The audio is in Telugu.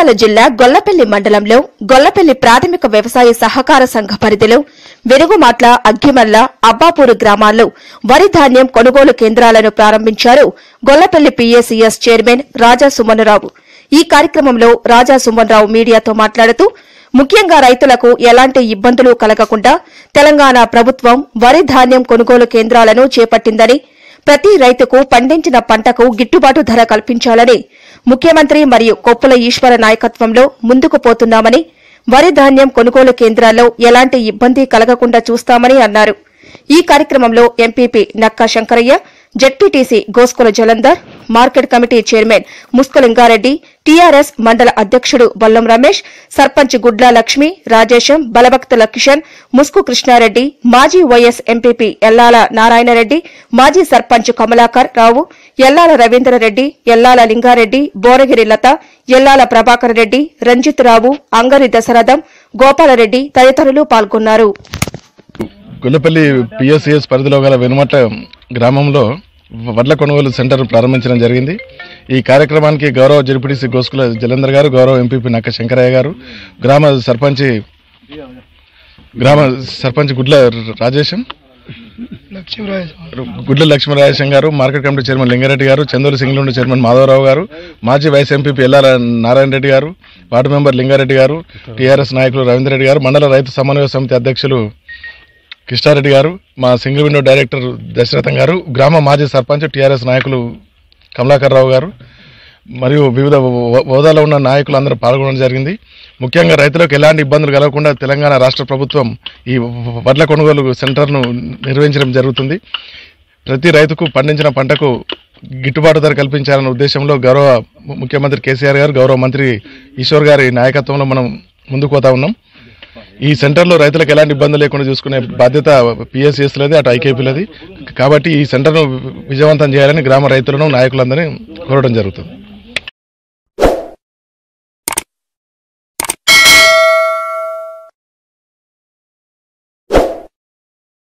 నంద్యాల జిల్లా గొల్లపల్లి మండలంలో గొల్లపల్లి ప్రాథమిక వ్యవసాయ సహకార సంఘ పరిధిలో వెనుగుమాట్ల అగ్గిమల్ల అబ్బాపూరు గ్రామాల్లో వరి ధాన్యం కొనుగోలు కేంద్రాలను ప్రారంభించారు గొల్లపల్లి పీఏసీఎస్ చైర్మన్ రాజా సుమనరావు ఈ కార్యక్రమంలో రాజా సుమన్రావు మీడియాతో మాట్లాడుతూ ముఖ్యంగా రైతులకు ఎలాంటి ఇబ్బందులు కలగకుండా తెలంగాణ ప్రభుత్వం వరి ధాన్యం కొనుగోలు కేంద్రాలను చేపట్టిందని ప్రతి రైతుకు పండించిన పంటకు గిట్టుబాటు ధర కల్పించాలని ముఖ్యమంత్రి మరియు కొప్పుల ఈశ్వర నాయకత్వంలో ముందుకు పోతున్నామని వరి ధాన్యం కొనుగోలు కేంద్రాల్లో ఎలాంటి ఇబ్బంది కలగకుండా చూస్తామని అన్నారు ఈ కార్యక్రమంలో MPP Nakka Shankaraiah ZPTC Goskula Jalandhar market committee chairman Muskulingareddy TRS మండల అధ్యక్షుడు బల్లం రమేష్ సర్పంచ్ గుడ్ల లక్ష్మి రాజేశం బలభక్తుల కిషన్ ముస్కు కృష్ణారెడ్డి మాజీ వైఎస్ ఎంపీపీ ఎల్లాల నారాయణరెడ్డి మాజీ సర్పంచ్ కమలాకర్ రావు ఎల్లాల రవీంద్రరెడ్డి ఎల్లాల లింగారెడ్డి బోరగిరి లత ఎల్లాల ప్రభాకర్ రెడ్డి రంజిత్ రావు అంగరి దశరథం గోపాలరెడ్డి తదితరులు పాల్గొన్నారు గుల్లపల్లి పిఎస్సిఎస్ పరిధిలో గల వెనుమట్ల గ్రామంలో వడ్ల కొనుగోలు సెంటర్ ప్రారంభించడం జరిగింది ఈ కార్యక్రమానికి గౌరవ జడ్పీటీసీ గోస్కుల జలంధర్ గారు గౌరవ ఎంపీపీ నక్క శంకరయ్య గారు గ్రామ సర్పంచ్ గ్రామ సర్పంచ్ గుడ్ల రాజేశం గుడ్ల లక్ష్మీరాజేశం గారు మార్కెట్ కమిటీ చైర్మన్ లింగారెడ్డి గారు చందూరు సింగ్లుండి చైర్మన్ మాధవరావు గారు మాజీ vice MPP Yellala Narayana Reddy garu ward member Lingareddy గారు టీఆర్ఎస్ నాయకులు రవీంద్ర రెడ్డి గారు మండల రైతు సమన్వయ సమితి అధ్యక్షులు కృష్ణారెడ్డి గారు మా సింగిల్ విండో డైరెక్టర్ దశరథం గారు గ్రామ మాజీ సర్పంచ్ టీఆర్ఎస్ నాయకులు కమలాకర్ రావు గారు మరియు వివిధ హో- హోదాలో ఉన్న నాయకులు అందరూ పాల్గొనడం జరిగింది ముఖ్యంగా రైతులకు ఎలాంటి ఇబ్బందులు కలగకుండా తెలంగాణ రాష్ట్ర ప్రభుత్వం ఈ వడ్ల కొనుగోలు సెంటర్ను నిర్వహించడం జరుగుతుంది ప్రతి రైతుకు పండించిన పంటకు గిట్టుబాటు ధర కల్పించాలనే ఉద్దేశంలో గౌరవ ముఖ్యమంత్రి కేసీఆర్ గారు గౌరవ మంత్రి ఈశ్వర్ గారి నాయకత్వంలో మనం ముందుకు పోతా ఉన్నాం ఈ సెంటర్లో రైతులకు ఎలాంటి ఇబ్బంది లేకుండా చూసుకునే బాధ్యత పిఎస్సిఎస్ లేది అటు ఐకేపీలది కాబట్టి ఈ సెంటర్ను విజయవంతం చేయాలని గ్రామ రైతులను నాయకులందరినీ కోరడం జరుగుతుంది